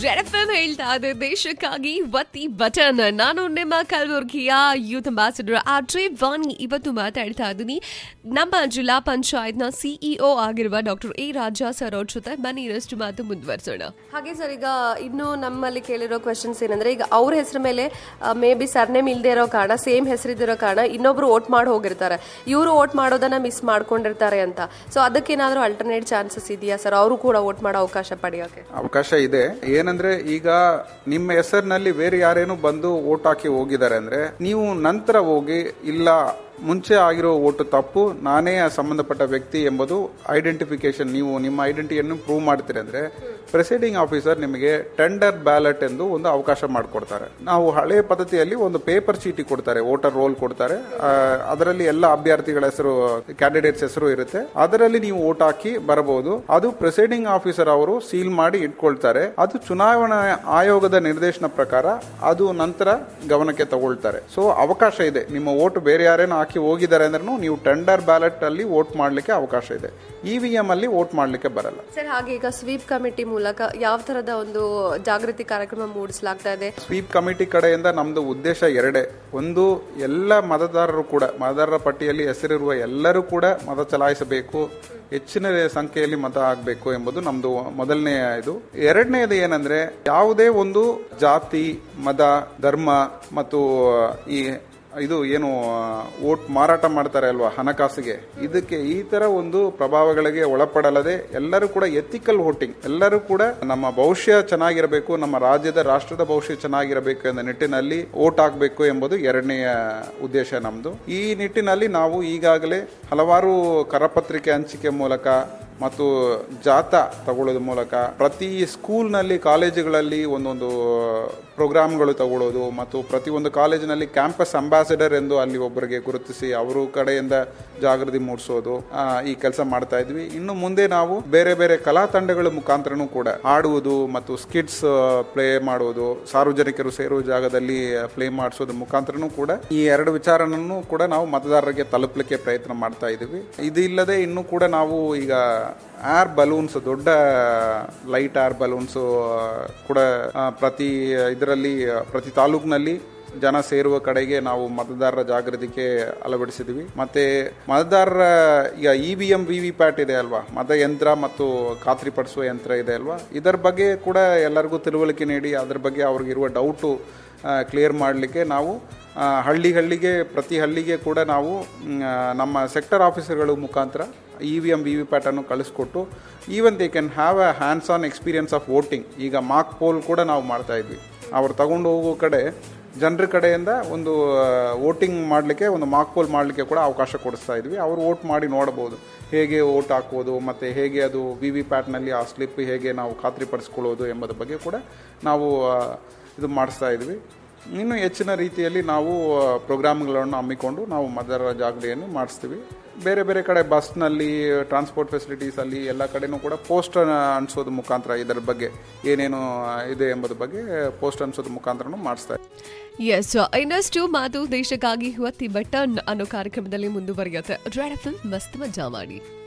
ಜೆಡಫೆಮ್ ಹೇಳ್ತಾ ಇದೆ ದೇಶಕ್ಕಾಗಿ ವತ್ತಿ ಬಟನ್ ನಾನು ನಿಮ್ಮ ಕಲಬುರ್ಗಿಯ ಯೂತ್ ಅಂಬಾಸಿಡರ್ ಆರ್ಜೆ ವಾಣಿ ಇವತ್ತು ಮಾತಾಡ್ತಾ ಇದ್ದೀನಿ ನಮ್ಮ ಜಿಲ್ಲಾ ಪಂಚಾಯತ್ನ ಸಿಇಒ ಆಗಿರುವ ಡಾಕ್ಟರ್ ಎ ರಾಜಾ ಸರ್ ಅವ್ರ ಜೊತೆ ಬನ್ನಿ ಇರಷ್ಟು ಮಾತು ಮುಂದುವರಿಸೋಣ ಹಾಗೆ ಸರ್ ಈಗ ಇನ್ನು ನಮ್ಮಲ್ಲಿ ಕೇಳಿರೋ ಕ್ವೆಶನ್ಸ್ ಏನಂದ್ರೆ ಈಗ ಅವ್ರ ಹೆಸರು ಮೇಲೆ ಮೇ ಬಿ ಸರ್ನೇಮ್ ಇಲ್ದೇ ಇರೋ ಕಾರಣ ಸೇಮ್ ಹೆಸರಿದಿರೋ ಕಾರಣ ಇನ್ನೊಬ್ರು ಓಟ್ ಮಾಡಿ ಹೋಗಿರ್ತಾರೆ ಇವರು ಓಟ್ ಮಾಡೋದನ್ನ ಮಿಸ್ ಮಾಡ್ಕೊಂಡಿರ್ತಾರೆ ಅಂತ ಸೊ ಅದಕ್ಕೇನಾದ್ರೂ ಅಲ್ಟರ್ನೇಟ್ ಚಾನ್ಸಸ್ ಇದೆಯಾ ಸರ್ ಅವರು ಕೂಡ ಓಟ್ ಮಾಡೋ ಅವಕಾಶ ಪಡೆಯೋಕೆ ಅವಕಾಶ ಇದೆ ಏನಂದ್ರೆ ಈಗ ನಿಮ್ಮ ಹೆಸರಿನಲ್ಲಿ ಬೇರೆ ಯಾರೇನು ಬಂದು ಓಟ್ ಹಾಕಿ ಹೋಗಿದ್ದಾರೆ ಅಂದ್ರೆ ನೀವು ನಂತರ ಹೋಗಿ ಇಲ್ಲ ಮುಂಚೆ ಆಗಿರೋ ಓಟು ತಪ್ಪು ನಾನೇ ಆ ಸಂಬಂಧಪಟ್ಟ ವ್ಯಕ್ತಿ ಎಂಬುದು ಐಡೆಂಟಿಫಿಕೇಶನ್ ನೀವು ನಿಮ್ಮ ಐಡೆಂಟಿಟಿಯನ್ನು ಪ್ರೂವ್ ಮಾಡ್ತೀರಿ ಅಂದ್ರೆ ಪ್ರೆಸೈಡಿಂಗ್ ಆಫೀಸರ್ ನಿಮಗೆ ಟೆಂಡರ್ ಬ್ಯಾಲೆಟ್ ಎಂದು ಒಂದು ಅವಕಾಶ ಮಾಡಿಕೊಡ್ತಾರೆ ನಾವು ಹಳೆಯ ಪದ್ಧತಿಯಲ್ಲಿ ಒಂದು ಪೇಪರ್ ಚೀಟಿ ಕೊಡ್ತಾರೆ ವೋಟರ್ ರೋಲ್ ಕೊಡ್ತಾರೆ ಆ, ಅದರಲ್ಲಿ ಎಲ್ಲ ಅಭ್ಯರ್ಥಿಗಳ ಹೆಸರು ಕ್ಯಾಂಡಿಡೇಟ್ಸ್ ಹೆಸರು ಇರುತ್ತೆ ಅದರಲ್ಲಿ ನೀವು ಓಟ್ ಹಾಕಿ ಬರಬಹುದು ಅದು ಪ್ರೆಸೈಡಿಂಗ್ ಆಫೀಸರ್ ಅವರು ಸೀಲ್ ಮಾಡಿ ಇಟ್ಕೊಳ್ತಾರೆ ಅದು ಚುನಾವಣಾ ಆಯೋಗದ ನಿರ್ದೇಶನ ಪ್ರಕಾರ ಅದು ನಂತರ ಗಮನಕ್ಕೆ ತಗೊಳ್ತಾರೆ ಸೊ ಅವಕಾಶ ಇದೆ ನಿಮ್ಮ ಓಟ್ ಬೇರೆ ಯಾರೇನೋ ಹಾಕಿ ಹೋಗಿದ್ದಾರೆ ಅಂದ್ರೂ ನೀವು ಟೆಂಡರ್ ಬ್ಯಾಲೆಟ್ ಅಲ್ಲಿ ವೋಟ್ ಮಾಡ್ಲಿಕ್ಕೆ ಅವಕಾಶ ಇದೆ ಇ ವಿ ಎಂ ಅಲ್ಲಿ ವೋಟ್ ಮಾಡ್ಲಿಕ್ಕೆ ಬರಲ್ಲ ಸರ್ ಹಾಗೆ ಈಗ ಸ್ವೀಪ್ ಕಮಿಟಿ ಮೂಲಕ ಯಾವ ತರದ ಒಂದು ಜಾಗೃತಿ ಕಾರ್ಯಕ್ರಮ ಮೂಡಿಸಲಾಗ್ತಾ ಇದೆ ಸ್ವೀಪ್ ಕಮಿಟಿ ಕಡೆಯಿಂದ ನಮ್ದು ಉದ್ದೇಶ ಎರಡೇ ಒಂದು ಎಲ್ಲ ಮತದಾರರು ಕೂಡ ಮತದಾರರ ಪಟ್ಟಿಯಲ್ಲಿ ಹೆಸರಿರುವ ಎಲ್ಲರೂ ಕೂಡ ಮತ ಚಲಾಯಿಸಬೇಕು ಹೆಚ್ಚಿನ ಸಂಖ್ಯೆಯಲ್ಲಿ ಮತ ಆಗಬೇಕು ಎಂಬುದು ನಮ್ದು ಮೊದಲನೆಯ ಇದು ಎರಡನೇದು ಏನಂದ್ರೆ ಯಾವುದೇ ಒಂದು ಜಾತಿ ಮತ ಧರ್ಮ ಮತ್ತು ಈ ಇದು ಏನು ವೋಟ್ ಮಾರಾಟ ಮಾಡ್ತಾರೆ ಅಲ್ವಾ ಹಣಕಾಸಿಗೆ ಇದಕ್ಕೆ ಈ ತರ ಒಂದು ಪ್ರಭಾವಗಳಿಗೆ ಒಳಪಡಲದೆ ಎಲ್ಲರೂ ಕೂಡ ಎಥಿಕಲ್ ವೋಟಿಂಗ್ ಎಲ್ಲರೂ ಕೂಡ ನಮ್ಮ ಭವಿಷ್ಯ ಚೆನ್ನಾಗಿರಬೇಕು ನಮ್ಮ ರಾಜ್ಯದ ರಾಷ್ಟ್ರದ ಭವಿಷ್ಯ ಚೆನ್ನಾಗಿರಬೇಕು ಎಂಬ ನಿಟ್ಟಿನಲ್ಲಿ ವೋಟ್ ಹಾಕಬೇಕು ಎಂಬುದು ಎರಡನೆಯ ಉದ್ದೇಶ ನಮ್ದು ಈ ನಿಟ್ಟಿನಲ್ಲಿ ನಾವು ಈಗಾಗಲೇ ಹಲವಾರು ಕರಪತ್ರಿಕೆ ಹಂಚಿಕೆ ಮೂಲಕ ಮತ್ತು ಜಾಥಾ ತಗೊಳ್ಳೋದ್ರ ಮೂಲಕ ಪ್ರತಿ ಸ್ಕೂಲ್ನಲ್ಲಿ ಕಾಲೇಜುಗಳಲ್ಲಿ ಒಂದೊಂದು ಪ್ರೋಗ್ರಾಮ್ಗಳು ತಗೊಳ್ಳೋದು ಮತ್ತು ಪ್ರತಿಯೊಂದು ಕಾಲೇಜಿನಲ್ಲಿ ಕ್ಯಾಂಪಸ್ ಅಂಬಾಸಿಡರ್ ಎಂದು ಅಲ್ಲಿ ಒಬ್ಬರಿಗೆ ಗುರುತಿಸಿ ಅವರು ಕಡೆಯಿಂದ ಜಾಗೃತಿ ಮೂಡಿಸೋದು ಆ, ಈ ಕೆಲಸ ಮಾಡ್ತಾ ಇದ್ವಿ ಇನ್ನು ಮುಂದೆ ನಾವು ಬೇರೆ ಬೇರೆ ಕಲಾ ತಂಡಗಳ ಮುಖಾಂತರನೂ ಕೂಡ ಹಾಡುವುದು ಮತ್ತು ಸ್ಕಿಟ್ಸ್ ಪ್ಲೇ ಮಾಡುವುದು ಸಾರ್ವಜನಿಕರು ಸೇರುವ ಜಾಗದಲ್ಲಿ ಪ್ಲೇ ಮಾಡಿಸೋದ್ರ ಮುಖಾಂತರನೂ ಕೂಡ ಈ ಎರಡು ವಿಚಾರನೂ ಕೂಡ ನಾವು ಮತದಾರರಿಗೆ ತಲುಪಲಿಕ್ಕೆ ಪ್ರಯತ್ನ ಮಾಡ್ತಾ ಇದ್ದೀವಿ ಇದು ಇಲ್ಲದೆ ಇನ್ನೂ ಕೂಡ ನಾವು ಈಗ ಏರ್ ಬಲೂನ್ಸ್ ದೊಡ್ಡ ಲೈಟ್ ಏರ್ ಬಲೂನ್ಸ್ ಕೂಡ ಆ, ಪ್ರತಿ ಇದರಲ್ಲಿ ಪ್ರತಿ ತಾಲೂಕಿನಲ್ಲಿ ಜನ ಸೇರುವ ಕಡೆಗೆ ನಾವು ಮತದಾರರ ಜಾಗೃತಿಗೆ ಅಳವಡಿಸಿದ್ವಿ ಮತ್ತೆ ಮತದಾರರ ಈಗ E V M V V PAT ಇದೆ ಅಲ್ವಾ ಮತಯಂತ್ರ ಮತ್ತು ಖಾತ್ರಿಪಡಿಸುವ ಯಂತ್ರ ಇದೆ ಅಲ್ವಾ ಇದರ ಬಗ್ಗೆ ಕೂಡ ಎಲ್ಲರಿಗೂ ತಿಳುವಳಿಕೆ ನೀಡಿ ಅದ್ರ ಬಗ್ಗೆ ಅವ್ರಿಗಿರುವ ಡೌಟು ಕ್ಲಿಯರ್ ಮಾಡಲಿಕ್ಕೆ ನಾವು ಆ, ಹಳ್ಳಿ ಹಳ್ಳಿಗೆ ಪ್ರತಿ ಹಳ್ಳಿಗೆ ಕೂಡ ನಾವು ಮ್, ಆ, ನಮ್ಮ ಸೆಕ್ಟರ್ ಆಫೀಸರ್ಗಳ ಮುಖಾಂತರ E V M V V ಪ್ಯಾಟನ್ನು ಕಳಿಸ್ಕೊಟ್ಟು even they can have a hands on experience of voting ಈಗ ಮಾರ್ಕ್ ಪೋಲ್ ಕೂಡ ನಾವು ಮಾಡ್ತಾ ಇದ್ವಿ ಅವ್ರು ತಗೊಂಡು ಹೋಗೋ ಕಡೆ ಜನರ ಕಡೆಯಿಂದ ಒಂದು ವೋಟಿಂಗ್ ಮಾಡಲಿಕ್ಕೆ ಒಂದು ಮಾರ್ಕ್ ಪೋಲ್ ಮಾಡಲಿಕ್ಕೆ ಕೂಡ ಅವಕಾಶ ಕೊಡಿಸ್ತಾ ಇದ್ವಿ ಅವರು ವೋಟ್ ಮಾಡಿ ನೋಡ್ಬೋದು ಹೇಗೆ ವೋಟ್ ಹಾಕೋದು ಮತ್ತು ಹೇಗೆ ಅದು ವಿ ವಿ ಪ್ಯಾಟ್ನಲ್ಲಿ ಆ ಸ್ಲಿಪ್ ಹೇಗೆ ನಾವು ಖಾತ್ರಿಪಡಿಸ್ಕೊಳ್ಳೋದು ಎಂಬುದ್ರ ಬಗ್ಗೆ ಕೂಡ ನಾವು ಆ, ಇದು ಮಾಡಿಸ್ತಾ ಇದ್ವಿ ಇನ್ನು ಹೆಚ್ಚಿನ ರೀತಿಯಲ್ಲಿ ನಾವು ಪ್ರೋಗ್ರಾಮ್ಗಳನ್ನು ಹಮ್ಮಿಕೊಂಡು ನಾವು ಮತದಾರರ ಜಾಗೃತಿಯನ್ನು ಮಾಡಿಸ್ತೀವಿ ಬೇರೆ ಬೇರೆ ಕಡೆ ಬಸ್ನಲ್ಲಿ ಟ್ರಾನ್ಸ್ಪೋರ್ಟ್ ಫೆಸಿಲಿಟೀಸ್ ಅಲ್ಲಿ ಎಲ್ಲ ಕಡೆನೂ ಕೂಡ ಪೋಸ್ಟ್ ಅನ್ಸೋದ್ರ ಮುಖಾಂತರ ಇದರ ಬಗ್ಗೆ ಏನೇನು ಇದೆ ಎಂಬುದ್ರ ಬಗ್ಗೆ ಪೋಸ್ಟ್ ಅನ್ಸೋದ್ರ ಮುಖಾಂತರನೂ ಮಾಡಿಸ್ತಾ ಇದ್ದೀವಿ. ಎಸ್ ಇನ್ನಷ್ಟು ಮಾತು ದೇಶಕ್ಕಾಗಿ ವತ್ತಿ ಬಟನ್ ಅನ್ನೋ ಕಾರ್ಯಕ್ರಮದಲ್ಲಿ ಮುಂದುವರಿಯುತ್ತೆ ರೆಡ್ ಎಫ್ ಮಸ್ತ್ ಮಜಾ ಮಾಡಿ